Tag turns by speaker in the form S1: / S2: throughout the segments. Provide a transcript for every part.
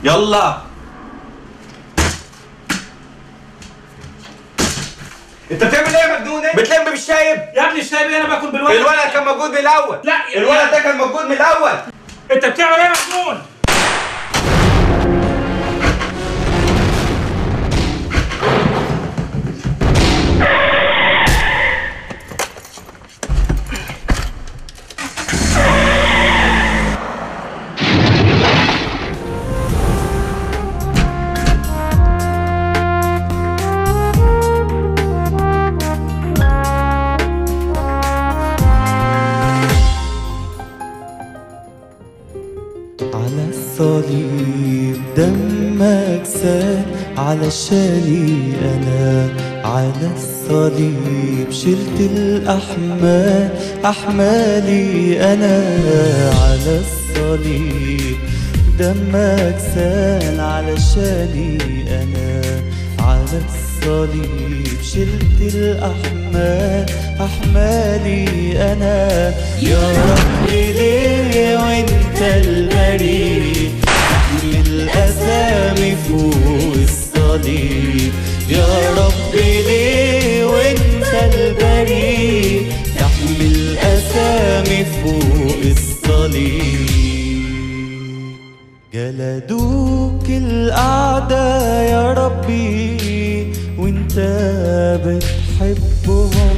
S1: يلا انت بتعمل ايه يا مجنون إيه؟ بتلم بالشايب
S2: يا ابني الشايب انا باكل بالورق
S1: الولد كان موجود من الاول
S2: لا،
S1: الولد ده كان موجود من الاول
S2: انت بتعمل ايه يا مجنون
S3: على الصليب دمك سال علشاني انا على الصليب شلت الاحمال احمالي انا على الصليب دمك سال علشاني انا على الصليب شلت الأحمال أحمالي أنا يا رب ليه وانت البريء تحمل أسامي فوق الصليب يا رب ليه وانت البريء تحمل أسامي فوق الصليب جلدوك الأعداء يا ربي وانت بتحبهم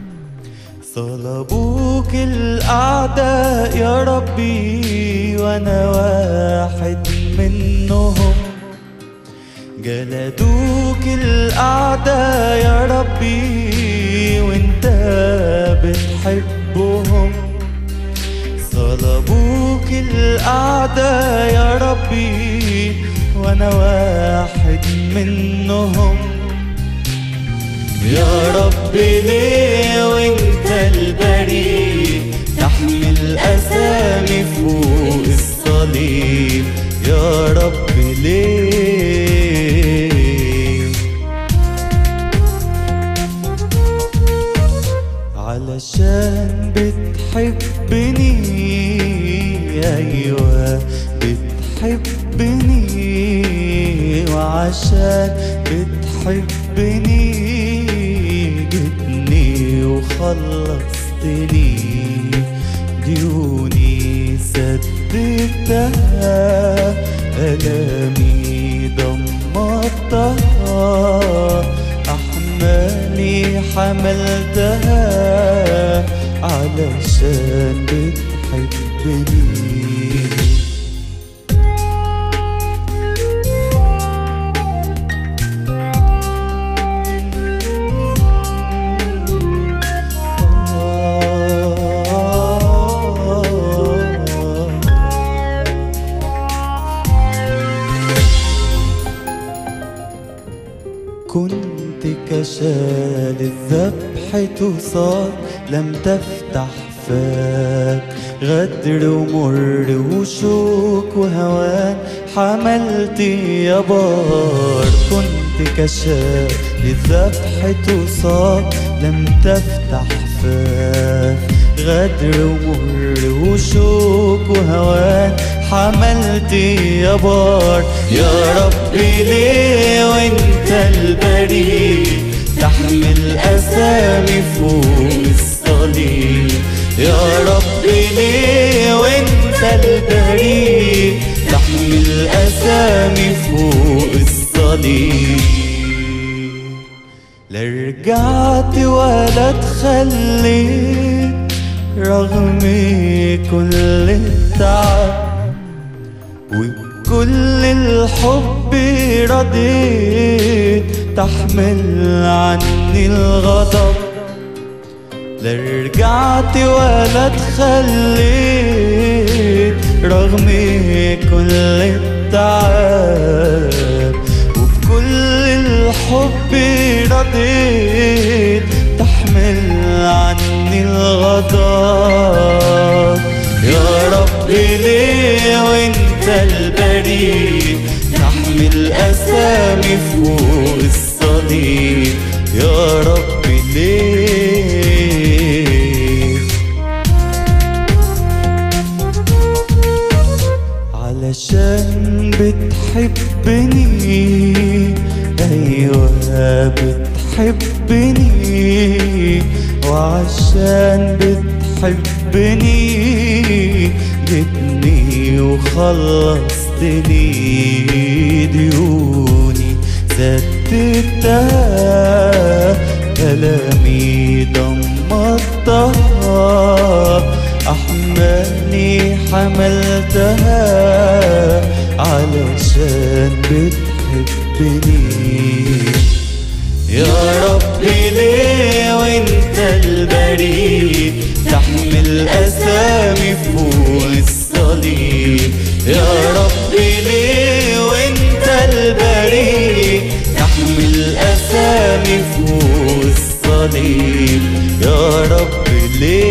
S3: صلبوك الأعداء يا ربي وأنا واحد منهم جلدوك الأعداء يا ربي وانت بتحبهم صلبوك الأعداء يا ربي وأنا واحد منهم يا رب ليه وانت البريء تحمل أسامي فوق الصليب يا رب ليه علشان بتحبني أيوة بتحبني وعشان بتحبني جبني وخلصتني ديوني سددتها ألامي ضمرتها أحمالي حملتها علشان بتحبني كنت كشال الذبح تصاد لم تفتح فاك غدر ومر وشوك وهوان حملت يا بار كنت كشال الذبح تصاد لم تفتح فاك غدر ومر وشوك وهوان حملت يا بار يا ربي ليه وانت البريء تحمل أسامي فوق الصليب يا ربي ليه وانت البريء تحمل أسامي فوق الصليب لا رجعت ولا اتخليت رغم كل التعب وبكل الحب رضيت تحمل عني الغضب لا رجعت ولا اتخليت رغم كل التعب وبكل الحب رضيت تحمل عني الغضب يا ربي ليه وانت البريء تحمل أسامي فوق الصليب يا ربي ليه علشان بتحبني ايوه بتحبني وعشان بتحبني جبني وخلصتني ديوني سددتها كلامي ضمتها أحمالي حملتها علشان بتحبني يا ربي ليه وانت البريء تحمل أسامي فوق الصليب يا ربي ليه وانت البريء تحمل أسامي فوق الصليب يا رب ليه